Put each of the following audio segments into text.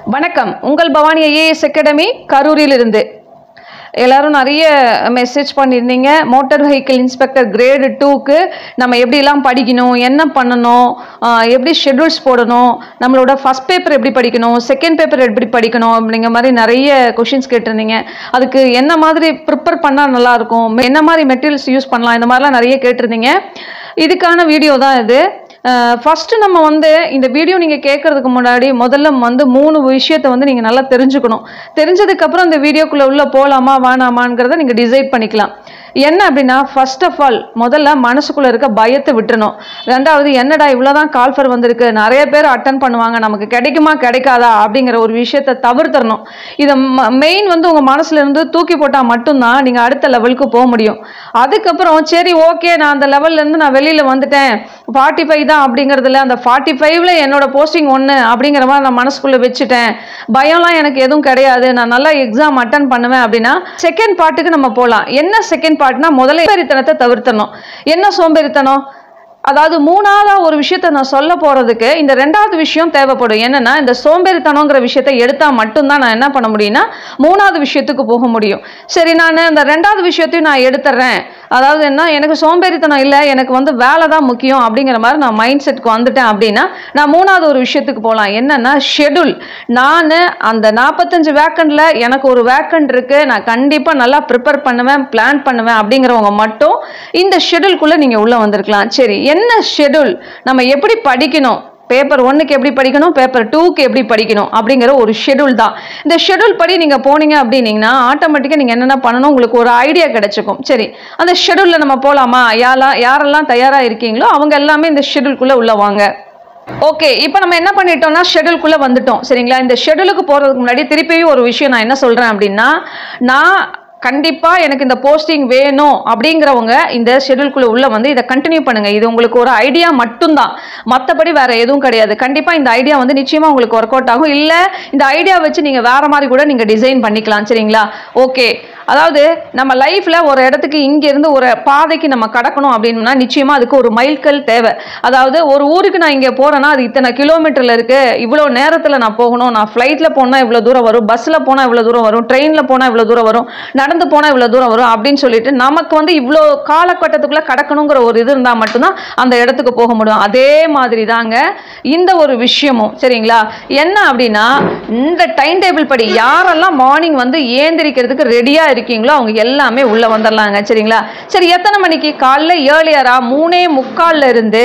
வணக்கம் உங்கள் Bhavani IAS academy கரூரிலிருந்து எல்லாரும் நிறைய மெசேஜ் பண்ணியிருந்தீங்க மோட்டார் வெஹிக்கிள் இன்ஸ்பெக்டர் கிரேடு டூக்கு நம்ம எப்படிலாம் படிக்கணும் என்ன பண்ணணும் ஆஹ் எப்படி ஷெட்யூல்ஸ் போடணும் நம்மளோட ஃபஸ்ட் பேப்பர் எப்படி படிக்கணும் செகண்ட் பேப்பர் எப்படி படிக்கணும் அப்படிங்கிற மாதிரி நிறைய கொஷின்ஸ் கேட்டிருந்தீங்க அதுக்கு என்ன மாதிரி ப்ரிப்பேர் பண்ணால் நல்லாயிருக்கும் என்ன மாதிரி மெட்டீரியல்ஸ் யூஸ் பண்ணலாம் இந்த மாதிரிலாம் நிறைய கேட்டிருந்தீங்க இதுக்கான வீடியோ தான் இது ஃபஸ்ட்டு நம்ம வந்து இந்த வீடியோ நீங்கள் கேட்குறதுக்கு முன்னாடி முதல்ல வந்து மூணு விஷயத்தை வந்து நீங்கள் நல்லா தெரிஞ்சுக்கணும் தெரிஞ்சதுக்கப்புறம் இந்த வீடியோக்குள்ளே உள்ள போகலாமா வேணாமாங்கிறத நீங்கள் டிசைட் பண்ணிக்கலாம் என்ன அப்படின்னா ஃபர்ஸ்ட் ஆஃப் ஆல் முதல்ல மனசுக்குள்ளே இருக்க பயத்தை விட்டுறணும் ரெண்டாவது என்னடா இவ்வளோதான் கால்ஃபர் வந்திருக்கு நிறைய பேர் அட்டன் பண்ணுவாங்க நமக்கு கிடைக்குமா கிடைக்காதா அப்படிங்கிற ஒரு விஷயத்தை தவிர்த்தரணும் இதை மெயின் வந்து உங்கள் மனசுல இருந்து தூக்கி போட்டால் மட்டும்தான் நீங்கள் அடுத்த லெவலுக்கு போக முடியும் அதுக்கப்புறம் சரி ஓகே நான் அந்த லெவல்ல இருந்து நான் வெளியில் வந்துட்டேன் ஃபார்ட்டி ஃபைவ் தான் அப்படிங்கிறதுல அந்த ஃபார்ட்டி ஃபைவ்ல என்னோட போஸ்டிங் ஒன்று அப்படிங்கிற மாதிரி நான் மனசுக்குள்ளே வச்சுட்டேன் பயம்லாம் எனக்கு எதுவும் கிடையாது நான் நல்லா எக்ஸாம் அட்டன் பண்ணுவேன் அப்படின்னா செகண்ட் பார்ட்டுக்கு நம்ம போகலாம் என்ன செகண்ட் பார்ட்னா முதல்ல சோம்பேறித்தனத்தை தவிர்த்தணும் என்ன சோம்பேறித்தனம் அதாவது மூணாவதா ஒரு விஷயத்த நான் சொல்ல போறதுக்கு இந்த ரெண்டாவது விஷயம் தேவைப்படும் என்னன்னா இந்த சோம்பேறித்தனங்கிற விஷயத்தை எடுத்தா மட்டும்தான் நான் என்ன பண்ண முடியும்னா மூணாவது விஷயத்துக்கு போக முடியும் சரி நான் இந்த ரெண்டாவது விஷயத்தையும் நான் எடுத்துறேன் அதாவது என்ன எனக்கு சோம்பேறித்தனம் இல்லை எனக்கு வந்து வேலை தான் முக்கியம் அப்படிங்கிற மாதிரி நான் மைண்ட் செட்டுக்கு வந்துட்டேன் அப்படின்னா நான் மூணாவது ஒரு விஷயத்துக்கு போகலாம் என்னன்னா ஷெடியூல் நான் அந்த நாற்பத்தஞ்சு வேக்கண்டில் எனக்கு ஒரு வேக்கண்ட் இருக்கு நான் கண்டிப்பாக நல்லா ப்ரிப்பேர் பண்ணுவேன் பிளான் பண்ணுவேன் அப்படிங்கிறவங்க மட்டும் இந்த ஷெடியூல்குள்ளே நீங்கள் உள்ளே வந்திருக்கலாம் சரி என்ன ஷெடியூல் நம்ம எப்படி படிக்கணும் பேப்பர் ஒன்றுக்கு எப்படி படிக்கணும் பேப்பர் டூக்கு எப்படி படிக்கணும் அப்படிங்கிற ஒரு ஷெடியூல் தான் இந்த ஷெடியூல் படி நீங்கள் போனீங்க அப்படின்னீங்கன்னா ஆட்டோமேட்டிக்காக நீங்கள் என்னென்ன பண்ணணும் உங்களுக்கு ஒரு ஐடியா கிடைச்சிக்கும் சரி அந்த ஷெடியூலில் நம்ம போகலாமா யாரெல்லாம் யாரெல்லாம் தயாராக இருக்கீங்களோ அவங்க எல்லாமே இந்த ஷெடியூல்குள்ளே உள்ள வாங்க ஓகே இப்போ நம்ம என்ன பண்ணிட்டோம்னா ஷெடியூல்குள்ளே வந்துட்டோம் சரிங்களா இந்த ஷெடியூலுக்கு போகிறதுக்கு முன்னாடி திருப்பியும் ஒரு விஷயம் நான் என்ன சொல்கிறேன் அப்படின்னா நான் கண்டிப்பாக எனக்கு இந்த போஸ்டிங் வேணும் அப்படிங்கிறவங்க இந்த ஷெடியூல்குள்ளே உள்ள வந்து இதை கண்டினியூ பண்ணுங்க இது உங்களுக்கு ஒரு ஐடியா மட்டும்தான் மற்றபடி வேற எதுவும் கிடையாது கண்டிப்பாக இந்த ஐடியா வந்து நிச்சயமாக உங்களுக்கு ஒர்க் அவுட் ஆகும் இல்லை இந்த ஐடியா வச்சு நீங்கள் வேற மாதிரி கூட நீங்கள் டிசைன் பண்ணிக்கலாம் சரிங்களா ஓகே அதாவது நம்ம லைஃப்பில் ஒரு இடத்துக்கு இங்கேருந்து ஒரு பாதைக்கு நம்ம கடக்கணும் அப்படின்னா நிச்சயமாக அதுக்கு ஒரு மைல்கல் தேவை அதாவது ஒரு ஊருக்கு நான் இங்கே போகிறேன்னா அது இத்தனை கிலோமீட்டரில் இருக்குது இவ்வளோ நேரத்தில் நான் போகணும் நான் ஃப்ளைட்டில் போனால் இவ்வளோ தூரம் வரும் பஸ்ஸில் போனால் இவ்வளோ தூரம் வரும் ட்ரெயினில் போனால் இவ்வளோ தூரம் வரும் நடந்து போனால் இவ்வளோ தூரம் வரும் அப்படின்னு சொல்லிட்டு நமக்கு வந்து இவ்வளோ காலகட்டத்துக்குள்ளே கடக்கணுங்கிற ஒரு இது இருந்தால் மட்டும்தான் அந்த இடத்துக்கு போக முடியும் அதே மாதிரி தாங்க இந்த ஒரு விஷயமும் சரிங்களா என்ன அப்படின்னா இந்த டைம் டேபிள் படி யாரெல்லாம் மார்னிங் வந்து ஏந்திரிக்கிறதுக்கு ரெடியாக இருக்கீங்களோ அவங்க எல்லாமே உள்ளே வந்துடலாங்க சரிங்களா சரி எத்தனை மணிக்கு காலைல ஏர்லியராக மூணே முக்கால்ல இருந்து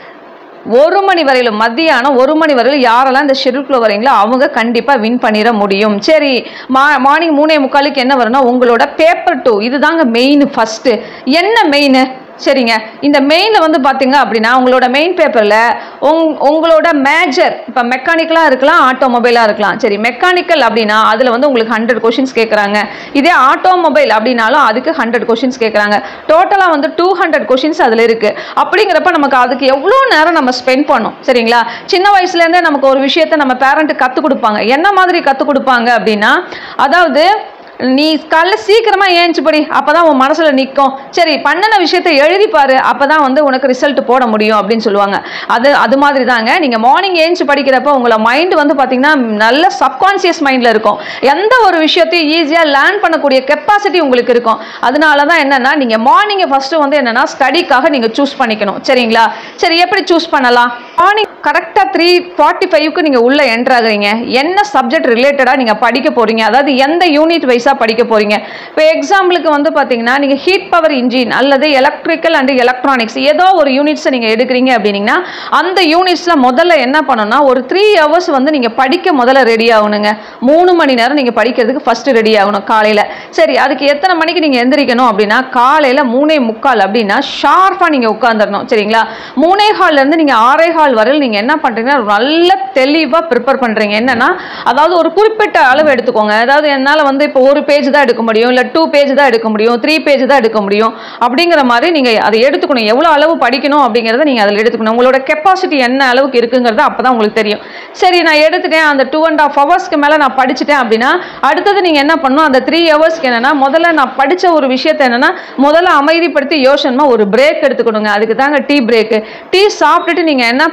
ஒரு மணி வரையிலும் மத்தியானம் ஒரு மணி வரையிலும் யாரெல்லாம் இந்த ஷெடியூல்குள்ள வரீங்களோ அவங்க கண்டிப்பாக வின் பண்ணிட முடியும் சரி மா மார்னிங் மூணே முக்காலுக்கு என்ன வரும்னா உங்களோட பேப்பர் டூ இதுதாங்க மெயின் ஃபஸ்ட்டு என்ன மெயின் சரிங்க இந்த மெயினில் வந்து பார்த்தீங்க அப்படின்னா உங்களோட மெயின் பேப்பரில் உங் உங்களோட மேஜர் இப்போ மெக்கானிக்கலாக இருக்கலாம் ஆட்டோமொபைலாக இருக்கலாம் சரி மெக்கானிக்கல் அப்படின்னா அதில் வந்து உங்களுக்கு ஹண்ட்ரட் கொஷின்ஸ் கேட்குறாங்க இதே ஆட்டோமொபைல் அப்படின்னாலும் அதுக்கு ஹண்ட்ரட் கொஷின்ஸ் கேட்குறாங்க டோட்டலாக வந்து டூ ஹண்ட்ரட் கொஷின்ஸ் அதில் இருக்குது அப்படிங்கிறப்ப நமக்கு அதுக்கு எவ்வளோ நேரம் நம்ம ஸ்பெண்ட் பண்ணோம் சரிங்களா சின்ன வயசுலேருந்தே நமக்கு ஒரு விஷயத்தை நம்ம பேரண்ட்டு கற்றுக் கொடுப்பாங்க என்ன மாதிரி கற்றுக் கொடுப்பாங்க அப்படின்னா அதாவது நீ காலைல சீக்கிரமா ஏஞ்சி படி அப்பதான் உன் மனசுல நிற்கும் சரி பண்ணின விஷயத்த எழுதி பாரு அப்பதான் வந்து உனக்கு ரிசல்ட் போட முடியும் அப்படின்னு சொல்லுவாங்க அது அது மாதிரி தாங்க நீங்க மார்னிங் ஏஞ்சி படிக்கிறப்ப உங்களை மைண்ட் வந்து பாத்தீங்கன்னா நல்ல சப்கான்சியஸ் மைண்ட்ல இருக்கும் எந்த ஒரு விஷயத்தையும் ஈஸியா லேர்ன் பண்ணக்கூடிய கெப்பாசிட்டி உங்களுக்கு இருக்கும் அதனால தான் என்னன்னா நீங்க மார்னிங்கை ஃபர்ஸ்ட் வந்து என்னன்னா ஸ்டடிக்காக நீங்க சூஸ் பண்ணிக்கணும் சரிங்களா சரி எப்படி சூஸ் பண்ணலாம் மார்னிங் கரெக்டாக த்ரீ ஃபார்ட்டி ஃபைவ்க்கு நீங்கள் உள்ளே என்ட்ராகிறீங்க என்ன சப்ஜெக்ட் ரிலேட்டடாக நீங்கள் படிக்க போகிறீங்க அதாவது எந்த யூனிட் வைஸாக படிக்க போகிறீங்க இப்போ எக்ஸாம்பிளுக்கு வந்து பார்த்தீங்கன்னா நீங்கள் ஹீட் பவர் இன்ஜின் அல்லது எலக்ட்ரிக்கல் அண்ட் எலக்ட்ரானிக்ஸ் ஏதோ ஒரு யூனிட்ஸை நீங்கள் எடுக்கிறீங்க அப்படின்னீங்கன்னா அந்த யூனிட்ஸில் முதல்ல என்ன பண்ணணும்னா ஒரு த்ரீ ஹவர்ஸ் வந்து நீங்கள் படிக்க முதல்ல ரெடி ஆகணுங்க மூணு மணி நேரம் நீங்கள் படிக்கிறதுக்கு ஃபஸ்ட்டு ரெடி ஆகணும் காலையில் சரி அதுக்கு எத்தனை மணிக்கு நீங்கள் எந்திரிக்கணும் அப்படின்னா காலையில் மூணே முக்கால் அப்படின்னா ஷார்ப்பாக நீங்கள் உட்காந்துடணும் சரிங்களா மூணே ஹால்லேருந்து நீங்கள் ஆறே ஹால் வரையில் நீங்கள் என்ன பண்ணுறீங்கன்னா நல்ல தெளிவாக ப்ரிப்பேர் பண்ணுறீங்க என்னன்னா அதாவது ஒரு குறிப்பிட்ட அளவு எடுத்துக்கோங்க அதாவது என்னால் வந்து இப்போ ஒரு பேஜ் தான் எடுக்க முடியும் இல்லை டூ பேஜ் தான் எடுக்க முடியும் த்ரீ பேஜ் தான் எடுக்க முடியும் அப்படிங்கிற மாதிரி நீங்கள் அதை எடுத்துக்கணும் எவ்வளோ அளவு படிக்கணும் அப்படிங்கிறத நீங்கள் அதில் எடுத்துக்கணும் உங்களோட கெப்பாசிட்டி என்ன அளவுக்கு இருக்குங்கிறது அப்போ தான் உங்களுக்கு தெரியும் சரி நான் எடுத்துட்டேன் அந்த டூ அண்ட் ஆஃப் ஹவர்ஸ்க்கு மேலே நான் படிச்சுட்டேன் அப்படின்னா அடுத்தது நீங்கள் என்ன பண்ணணும் அந்த த்ரீ ஹவர்ஸ்க்கு என்னன்னா முதல்ல நான் படித்த ஒரு விஷயத்தை என்னன்னா முதல்ல அமைதிப்படுத்தி யோசனமா ஒரு பிரேக் எடுத்துக்கணுங்க அதுக்கு தாங்க டீ பிரேக்கு டீ சாப்பிட்டுட்டு நீங்கள் என்ன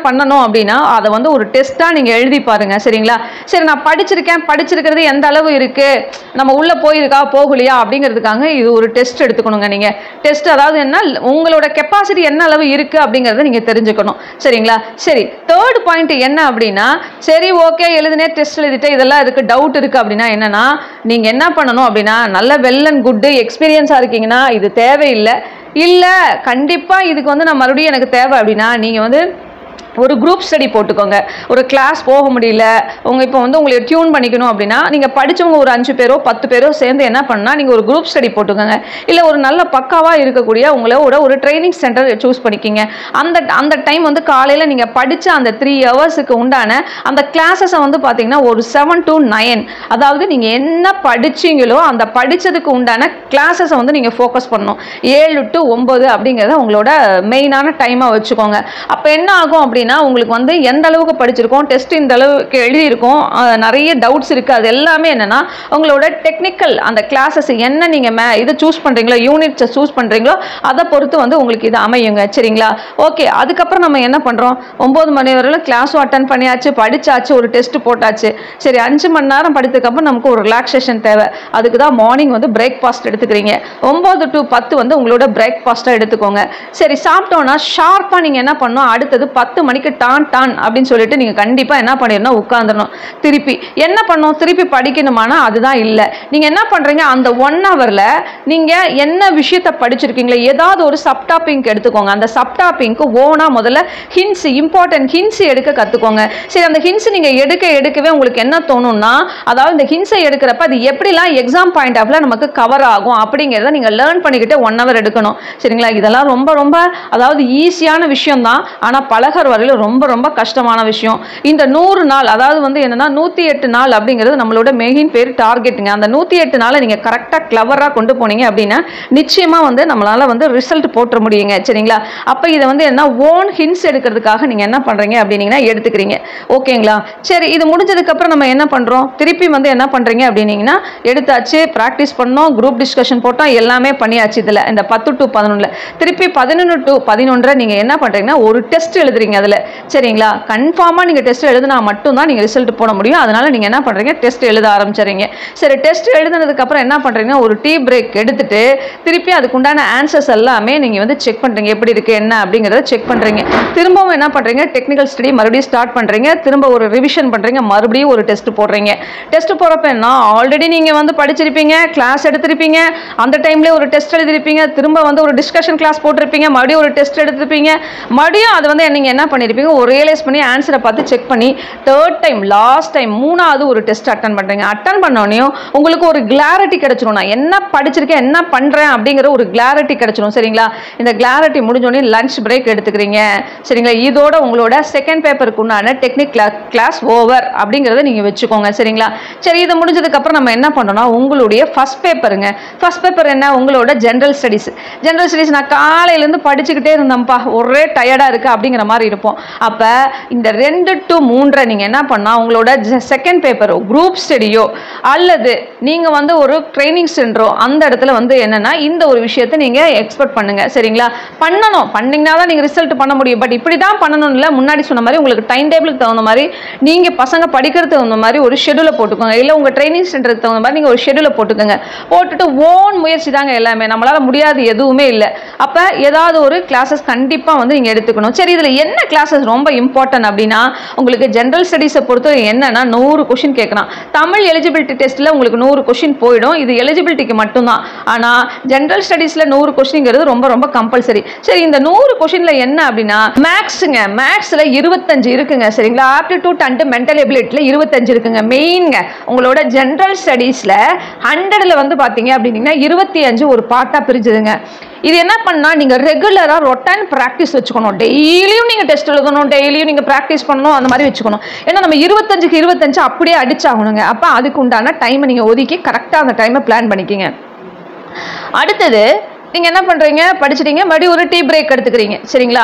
பண்ணணும் அப்படின்னா அதை வந்து ஒரு டெஸ்ட்டாக நீங்கள் எழுதி பாருங்க சரிங்களா சரி நான் படிச்சிருக்கேன் படிச்சிருக்கிறது எந்த அளவு இருக்கு நம்ம உள்ள போயிருக்கா போகலையா அப்படிங்கிறதுக்காக இது ஒரு டெஸ்ட் எடுத்துக்கணுங்க நீங்க டெஸ்ட் அதாவது என்ன உங்களோட கெப்பாசிட்டி என்ன அளவு இருக்கு அப்படிங்கிறத நீங்க தெரிஞ்சுக்கணும் சரிங்களா சரி தேர்ட் பாயிண்ட் என்ன அப்படின்னா சரி ஓகே எழுதுனே டெஸ்ட் எழுதிட்டு இதெல்லாம் இருக்கு டவுட் இருக்கு அப்படின்னா என்னன்னா நீங்க என்ன பண்ணணும் அப்படின்னா நல்ல வெல் அண்ட் குட்டு எக்ஸ்பீரியன்ஸா இருக்கீங்கன்னா இது தேவையில்லை இல்ல கண்டிப்பா இதுக்கு வந்து நான் மறுபடியும் எனக்கு தேவை அப்படின்னா நீங்க வந்து ஒரு குரூப் ஸ்டடி போட்டுக்கோங்க ஒரு கிளாஸ் போக முடியல உங்க இப்போ வந்து உங்களை டியூன் பண்ணிக்கணும் அப்படின்னா நீங்க படிச்சவங்க ஒரு அஞ்சு பேரோ பத்து பேரோ சேர்ந்து என்ன பண்ணா நீங்க ஒரு குரூப் ஸ்டடி போட்டுக்கோங்க இல்ல ஒரு நல்ல பக்காவா இருக்கக்கூடிய உங்களோட ஒரு ட்ரைனிங் சென்டர் சூஸ் பண்ணிக்கிங்க அந்த அந்த டைம் வந்து காலையில நீங்க படிச்ச அந்த த்ரீ ஹவர்ஸுக்கு உண்டான அந்த கிளாஸஸை வந்து பாத்தீங்கன்னா ஒரு செவன் டு நைன் அதாவது நீங்க என்ன படிச்சீங்களோ அந்த படிச்சதுக்கு உண்டான கிளாஸஸை வந்து நீங்க ஃபோக்கஸ் பண்ணணும் ஏழு டு ஒன்பது அப்படிங்கிறத உங்களோட மெயினான டைமா வச்சுக்கோங்க அப்ப என்ன ஆகும் அப்படின்னா உங்களுக்கு வந்து எந்த அளவுக்கு படிச்சிருக்கோம் டெஸ்ட் இந்த அளவுக்கு எழுதியிருக்கோம் அஹ் நிறைய டவுட்ஸ் இருக்கு அது எல்லாமே என்னன்னா உங்களோட டெக்னிக்கல் அந்த கிளாஸஸ் என்ன நீங்க மே இதை சூஸ் பண்றீங்களோ யூனிட்ஸை சூஸ் பண்றீங்களோ அதை பொறுத்து வந்து உங்களுக்கு இது அமையுங்க சரிங்களா ஓகே அதுக்கப்புறம் நம்ம என்ன பண்றோம் ஒன்பது மணி வரையிலும் கிளாஸும் அட்டன் பண்ணியாச்சு படிச்சாச்சு ஒரு டெஸ்ட் போட்டாச்சு சரி அஞ்சு மணி நேரம் படித்ததுக்கப்புறம் நமக்கு ஒரு ரிலாக்ஸேஷன் தேவை அதுக்கு தான் மார்னிங் வந்து பிரேக்ஃபாஸ்ட் எடுத்துக்கிறீங்க ஒம்பது டு பத்து வந்து உங்களோட பிரேக்ஃபாஸ்ட்டாக எடுத்துக்கோங்க சரி சாப்பிட்டோன்னா ஷார்ப்பாக நீங்கள் என்ன பண்ணணும் அடுத்தது பத்து மணிக்கு டான் டான் அப்படின்னு சொல்லிட்டு நீங்கள் கண்டிப்பாக என்ன பண்ணிடணும் உட்காந்துடணும் திருப்பி என்ன பண்ணணும் திருப்பி படிக்கணுமானா அதுதான் இல்லை நீங்கள் என்ன பண்ணுறீங்க அந்த ஒன் ஹவரில் நீங்கள் என்ன விஷயத்தை படிச்சிருக்கீங்களோ ஏதாவது ஒரு சப் டாபிக் எடுத்துக்கோங்க அந்த சப் டாபிக்கு ஓனாக முதல்ல ஹின்ஸ் இம்பார்ட்டன்ட் ஹின்ஸ் எடுக்க கற்றுக்கோங்க சரி அந்த ஹின்ஸ் நீங்கள் எடுக்க எடுக்கவே உங்களுக்கு என்ன தோணும்னா அதாவது இந்த ஹின்ஸை எடுக்கிறப்ப அது எப்படிலாம் எக்ஸாம் பாயிண்ட் ஆஃப்ல நமக்கு கவர் ஆகும் அப்படிங்கிறத நீங்கள் லேர்ன் பண்ணிக்கிட்டு ஒன் ஹவர் எடுக்கணும் சரிங்களா இதெல்லாம் ரொம்ப ரொம்ப அதாவது ஈஸியான விஷயம் தான் ஆனால் பழகர் வரையில ரொம்ப ரொம்ப கஷ்டமான விஷயம் இந்த நூறு நாள் அதாவது வந்து என்னன்னா நூற்றி எட்டு நாள் அப்படிங்கிறது நம்மளோட மெயின் பேர் டார்கெட்டுங்க அந்த நூற்றி எட்டு நாளை நீங்கள் கரெக்டாக கிளவராக கொண்டு போனீங்க அப்படின்னா நிச்சயமாக வந்து நம்மளால வந்து ரிசல்ட் போட்டுற முடியுங்க சரிங்களா அப்போ இதை வந்து என்ன ஓன் ஹின்ஸ் எடுக்கிறதுக்காக நீங்கள் என்ன பண்ணுறீங்க அப்படின்னீங்கன்னா எடுத்துக்கிறீங்க ஓகேங்களா சரி இது முடிஞ்சதுக்கப்புறம் நம்ம என்ன பண்ணுறோம் திருப்பி வந்து என்ன பண்ணுறீங்க அப்படின்னீங்கன்னா எடுத்தாச்சு ப்ராக்டிஸ் பண்ணோம் குரூப் டிஸ்கஷன் போட்டோம் எல்லாமே பண்ணியாச்சு இதில் இந்த பத்து டு பதினொன்றில் திருப்பி பதினொன்று டு பதினொன்றை நீங்கள் என்ன பண்ணுறீங்கன்னா ஒரு டெஸ்ட் எழுதுறீங்க அதில் சரிங்களா கன்ஃபார்மாக நீங்கள் டெஸ்ட் எழுதுனா மட்டும்தான் நீங்கள் ரிசல்ட் போட முடியும் அதனால நீங்கள் என்ன பண்ணுறீங்க டெஸ்ட் எழுத ஆரம்பிச்சிடுறீங்க சரி டெஸ்ட் எழுதுனதுக்கப்புறம் என்ன பண்ணுறீங்க ஒரு டீ பிரேக் எடுத்துட்டு திருப்பி அதுக்குண்டான ஆன்சர்ஸ் எல்லாமே நீங்கள் வந்து செக் பண்ணுறீங்க எப்படி இருக்குது என்ன அப்படிங்கிறத செக் பண்ணுறீங்க திரும்பவும் என்ன பண்ணுறீங்க டெக்னிக்கல் ஸ்டடி மறுபடியும் ஸ்டார்ட் பண்ணுறீங்க திரும்ப ஒரு ரிவிஷன் பண்ணுறீங்க மறுபடியும் ஒரு டெஸ்ட் போடுறீங்க டெஸ்ட் போகிறப்ப என்ன ஆல்ரெடி நீங்கள் வந்து படிச்சிருப்பீங்க கிளாஸ் எடுத்திருப்பீங்க அந்த டைம்லேயே ஒரு டெஸ்ட் எழுதிருப்பீங்க திரும்ப வந்து ஒரு டிஸ்கஷன் கிளாஸ் போட்டிருப்பீங்க மறுபடியும் ஒரு டெஸ்ட் எடுத்திருப்பீங்க மறுபடியும் அது வந்து நீங்கள் என்ன பண்ணியிருப்பீங்க ஒரு ரியலைஸ் பண்ணி ஆன்சரை பார்த்து செக் பண்ணி தேர்ட் டைம் லாஸ்ட் டைம் மூணாவது ஒரு டெஸ்ட் அட்டன் பண்ணுறீங்க அட்டன் பண்ணோடனையும் உங்களுக்கு ஒரு கிளாரிட்டி கிடைச்சிரும் நான் என்ன படிச்சிருக்கேன் என்ன பண்ணுறேன் அப்படிங்கிற ஒரு கிளாரிட்டி கிடைச்சிரும் சரிங்களா இந்த கிளாரிட்டி முடிஞ்சோடனே லஞ்ச் பிரேக் எடுத்துக்கிறீங்க சரிங்களா இதோட உங்களோட செகண்ட் பேப்பருக்கு உண்டான டெக்னிக் கிளாஸ் ஓவர் அப்படிங்கிறத நீங்கள் வச்சுக்கோங்க சரிங்களா சரி இது முடிஞ்சதுக்கப்புறம் நம்ம என்ன பண்ணோம்னா உங்களுடைய ஃபர்ஸ்ட் பேப்பருங்க ஃபர்ஸ்ட் பேப்பர் என்ன உங்களோட ஜென்ரல் ஸ்டடீஸ் ஜென்ரல் ஸ்டடீஸ் நான் காலையிலேருந்து படிச்சுக்கிட்டே இருந்தேன்ப்பா ஒரே டயர்டாக இருக்குது அப்படிங்கிற மாதிரி இருப்போம் அப்போ இந்த ரெண்டு டு மூன்றை நீங்கள் என்ன பண்ணால் உங்களோட செகண்ட் பேப்பரோ குரூப் ஸ்டடியோ அல்லது நீங்கள் வந்து ஒரு ட்ரைனிங் சென்டரோ அந்த இடத்துல வந்து என்னென்னா இந்த ஒரு விஷயத்தை நீங்கள் எக்ஸ்பெக்ட் பண்ணுங்க சரிங்களா பண்ணணும் பண்ணிங்கன்னா தான் நீங்கள் ரிசல்ட் பண்ண முடியும் பட் இப்படி தான் பண்ணணும் இல்லை முன்னாடி சொன்ன மாதிரி உங்களுக்கு டைம் டேபிளுக்கு தகுந்த மாதிரி நீங்கள் பசங்க படிக்கிறதுக்கு தகுந்த மாதிரி ஒரு ஷெடியூலை போட்டுக்கோங்க இல்லை உங்கள் ட்ரைனிங் சென்டருக்கு தகுந்த மாதிரி நீங்கள் ஒரு ஷெடியூலை போட்டுக்கோங்க போட்டுட்டு ஓன் முயற்சி தாங்க எல்லாமே நம்மளால் முடியாது எதுவுமே இல்லை அப்போ ஏதாவது ஒரு கிளாஸஸ் கண்டிப்பாக வந்து நீங்கள் எடுத்துக்கணும் சரி இதில் என்ன கிளாஸஸ் ரொம்ப இம்பார்ட்டன்ட் அப்படின்னா உங்களுக்கு ஜென்ரல் ஸ்டடீஸை பொறுத்த என்னன்னா நூறு கொஷின் கேட்குறான் தமிழ் எலிஜிபிலிட்டி டெஸ்ட்டில் உங்களுக்கு நூறு கொஷின் போயிடும் இது எலிஜிபிலிட்டிக்கு மட்டும்தான் ஆனால் ஜென்ரல் ஸ்டடீஸில் நூறு கொஷின்ங்கிறது ரொம்ப ரொம்ப கம்பல்சரி சரி இந்த நூறு கொஷினில் என்ன அப்படின்னா மேக்ஸுங்க மேக்ஸில் இருபத்தஞ்சு இருக்குங்க சரிங்களா ஆப்டிடியூட் அண்ட் மென்டல் எபிலிட்டியில் இருபத்தஞ்சு இருக்குங்க மெயின்ங்க உங்களோட ஜென்ரல் ஸ்டடீஸில் ஹண்ட்ரடில் வந்து பார்த்தீங்க அப்படின்னீங்கன்னா இருபத்தி அஞ்சு ஒரு பார்ட்டாக பிரிஞ்சுதுங்க இது என்ன பண்ணா நீங்க ரெகுலரா ரொட்டன் ப்ராக்டிஸ் வச்சுக்கணும் டெய்லியும் நீங்க டெஸ்ட் எழுதணும் டெய்லியும் நீங்க ப்ராக்டிஸ் பண்ணணும் அந்த மாதிரி வச்சுக்கணும் ஏன்னா நம்ம இருபத்தஞ்சுக்கு இருபத்தஞ்சு அப்படியே அடிச்சாகணுங்க அப்ப அதுக்கு உண்டான டைமை நீங்க ஒதுக்கி கரெக்டா அந்த டைமை பிளான் பண்ணிக்கிங்க அடுத்தது நீங்க என்ன பண்றீங்க படிச்சிட்டீங்க மறுபடியும் ஒரு டீ பிரேக் எடுத்துக்கிறீங்க சரிங்களா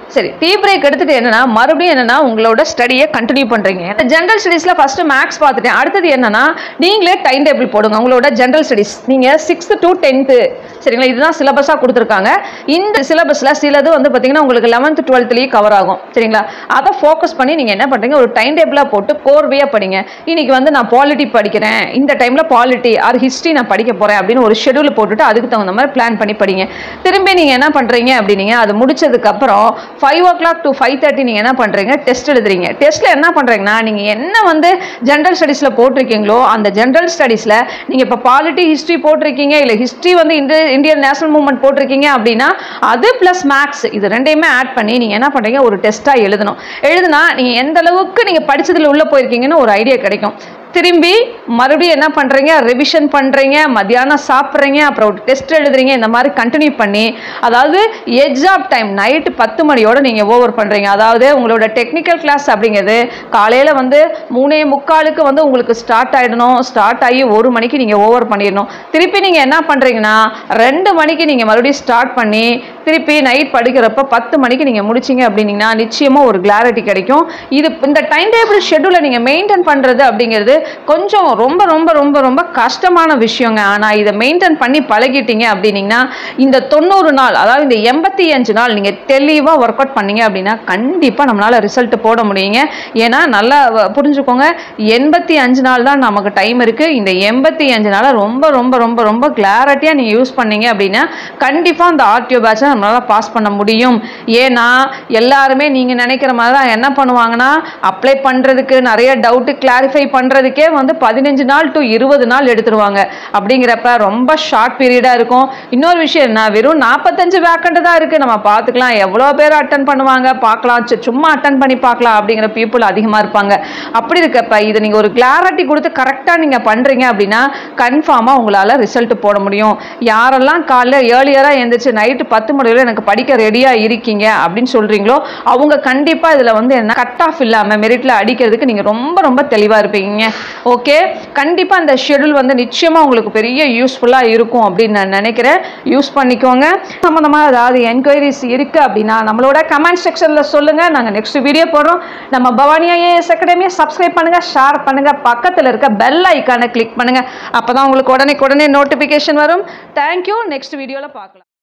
சரி டீ பிரேக் எடுத்துட்டு என்னன்னா மறுபடியும் என்னன்னா உங்களோட ஸ்டடியை கண்டினியூ பண்றீங்க ஜென்ரல் ஸ்டடீஸ்ல ஃபர்ஸ்ட் மேக்ஸ் பார்த்துட்டேன் அடுத்தது என்னன்னா நீங்களே டைம் டேபிள் போடுங்க உங்களோட ஜென்ரல் ஸ்டடீஸ் நீங்க சிக்ஸ்த் டு டென்த்து சரிங்களா இதுதான் சிலபஸாக கொடுத்துருக்காங்க இந்த சிலபஸ்ல சிலது வந்து பார்த்தீங்கன்னா உங்களுக்கு லெவன்த் டுவெல்த்லேயும் கவர் ஆகும் சரிங்களா அதை ஃபோக்கஸ் பண்ணி நீங்கள் என்ன பண்ணுறீங்க ஒரு டைம் டேபிளாக போட்டு கோர்வையாக படிங்க இன்னைக்கு வந்து நான் பாலிட்டி படிக்கிறேன் இந்த டைமில் பாலிட்டி ஆர் ஹிஸ்ட்ரி நான் படிக்க போகிறேன் அப்படின்னு ஒரு ஷெடியூல் போட்டுட்டு அதுக்கு தகுந்த மாதிரி பிளான் பண்ணி படிங்க திரும்பி நீங்கள் என்ன பண்ணுறீங்க அப்படின்னீங்க அது முடிச்சதுக்கப்புறம் five o'clock to five thirty நீங்கள் என்ன பண்ணுறீங்க டெஸ்ட் எழுதுறீங்க டெஸ்ட்டில் என்ன பண்ணுறீங்கன்னா நீங்கள் என்ன வந்து ஜென்ரல் ஸ்டடீஸில் போட்டிருக்கீங்களோ அந்த ஜென்ரல் ஸ்டடீஸில் நீங்கள் இப்போ பாலிட்டி ஹிஸ்ட்ரி போட்டிருக்கீங்க இல்லை ஹிஸ்ட்ரி வந்து இந்திய இந்தியன் நேஷனல் மூவ்மெண்ட் போட்டிருக்கீங்க அப்படின்னா அது ப்ளஸ் மேக்ஸ் இது ரெண்டையுமே ஆட் பண்ணி நீங்கள் என்ன பண்ணுறீங்க ஒரு டெஸ்ட்டாக எழுதணும் எழுதுனா நீங்கள் எந்த அளவுக்கு நீங்கள் படிச்சதுல உள்ளே போயிருக்கீங்கன்னு ஒரு ஐடியா கிடைக்கும் திரும்பி மறுபடியும் என்ன பண்ணுறீங்க ரிவிஷன் பண்ணுறீங்க மத்தியானம் சாப்பிட்றீங்க அப்புறம் ஒரு டெஸ்ட் எழுதுறீங்க இந்த மாதிரி கண்டினியூ பண்ணி அதாவது எக்ஸாம் டைம் நைட்டு பத்து மணியோட நீங்கள் ஓவர் பண்ணுறீங்க அதாவது உங்களோட டெக்னிக்கல் கிளாஸ் அப்படிங்கிறது காலையில் வந்து மூணே முக்காலுக்கு வந்து உங்களுக்கு ஸ்டார்ட் ஆகிடணும் ஸ்டார்ட் ஆகி ஒரு மணிக்கு நீங்கள் ஓவர் பண்ணிடணும் திருப்பி நீங்கள் என்ன பண்ணுறீங்கன்னா ரெண்டு மணிக்கு நீங்கள் மறுபடியும் ஸ்டார்ட் பண்ணி திருப்பி நைட் படுக்கிறப்ப பத்து மணிக்கு நீங்கள் முடிச்சிங்க அப்படின்னீங்கன்னா நிச்சயமாக ஒரு கிளாரிட்டி கிடைக்கும் இது இந்த டைம் டேபிள் ஷெட்யூலை நீங்கள் மெயின்டைன் பண்ணுறது அப்படிங்கிறது கொஞ்சம் ரொம்ப ரொம்ப ரொம்ப ரொம்ப கஷ்டமான விஷயங்க ஆனால் இதை மெயின்டைன் பண்ணி பழகிட்டீங்க அப்படின்னீங்கன்னா இந்த தொண்ணூறு நாள் அதாவது இந்த எண்பத்தி அஞ்சு நாள் நீங்கள் தெளிவாக ஒர்க் அவுட் பண்ணீங்க அப்படின்னா கண்டிப்பாக நம்மளால் ரிசல்ட் போட முடியுங்க ஏன்னா நல்லா வ- புரிஞ்சுக்கோங்க எண்பத்தி அஞ்சு நாள் தான் நமக்கு டைம் இருக்குது இந்த எண்பத்தி அஞ்சு நாளை ரொம்ப ரொம்ப ரொம்ப ரொம்ப கிளாரிட்டியாக நீங்கள் யூஸ் பண்ணீங்க அப்படின்னா கண்டிப்பாக அந்த ஆர்டிஓ பேட்சை நம்மளால் பாஸ் பண்ண முடியும் ஏன்னா எல்லாருமே நீங்கள் நினைக்கிற மாதிரி தான் என்ன பண்ணுவாங்கன்னா அப்ளை பண்ணுறதுக்கு நிறைய டவுட்டு கிளாரிஃபை பண்ணுறதுக்கே வந்து பதினஞ்சு நாள் டு இருபது நாள் எடுத்துருவாங்க அப்படிங்கிறப்ப ரொம்ப ஷார்ட் பீரியடாக இருக்கும் இன்னொரு விஷயம் என்ன வெறும் நாற்பத்தஞ்சு வேக்கண்ட் தான் இருக்குது நம்ம பார்த்துக்கலாம் எவ்வளோ பேர் அட்டன் பண்ணுவாங்க பார்க்கலாம் சரி, சும்மா அட்டன் பண்ணி பார்க்கலாம் அப்படிங்கிற பீப்புள் அதிகமாக இருப்பாங்க அப்படி இருக்கப்ப இதை நீங்கள் ஒரு கிளாரிட்டி கொடுத்து கரெக்டாக நீங்கள் பண்ணுறீங்க அப்படின்னா கன்ஃபார்மாக உங்களால் ரிசல்ட் போட முடியும் யாரெல்லாம் காலைல ஏர்லியராக எழுந்திரிச்சு நைட்டு பத்து மணியில் எனக்கு படிக்க ரெடியாக இருக்கீங்க அப்படின்னு சொல்கிறீங்களோ அவங்க கண்டிப்பாக இதில் வந்து என்ன கட் ஆஃப் இல்லாமல் மெரிட்டில் அடிக்கிறதுக்கு நீங்கள் ரொம்ப ரொம்ப தெளிவாக இருப்பீங்க ஓகே கண்டிப்பாக அந்த ஷெடியூல் வந்து நிச்சயமாக உங்களுக்கு பெரிய யூஸ்ஃபுல்லாக இருக்கும் அப்படின்னு நான் நினைக்கிறேன் யூஸ் பண்ணிக்கோங்க சம்மந்தமாக ஏதாவது என்கொயரிஸ் இருக்குது அப்படின்னா நம்மளோட கமெண்ட் செக்ஷனில் சொல்லுங்கள் நாங்கள் நெக்ஸ்ட் வீடியோ போடுறோம் நம்ம பவானியா ஏஎஸ் அகாடமியை சப்ஸ்கிரைப் பண்ணுங்கள் ஷேர் பண்ணுங்கள் பக்கத்தில் இருக்க பெல் ஐக்கானை கிளிக் பண்ணுங்கள் அப்போ தான் உங்களுக்கு உடனே உடனே நோட்டிஃபிகேஷன் வரும் தேங்க்யூ நெக்ஸ்ட் வீடியோவில் பார்க்கலாம்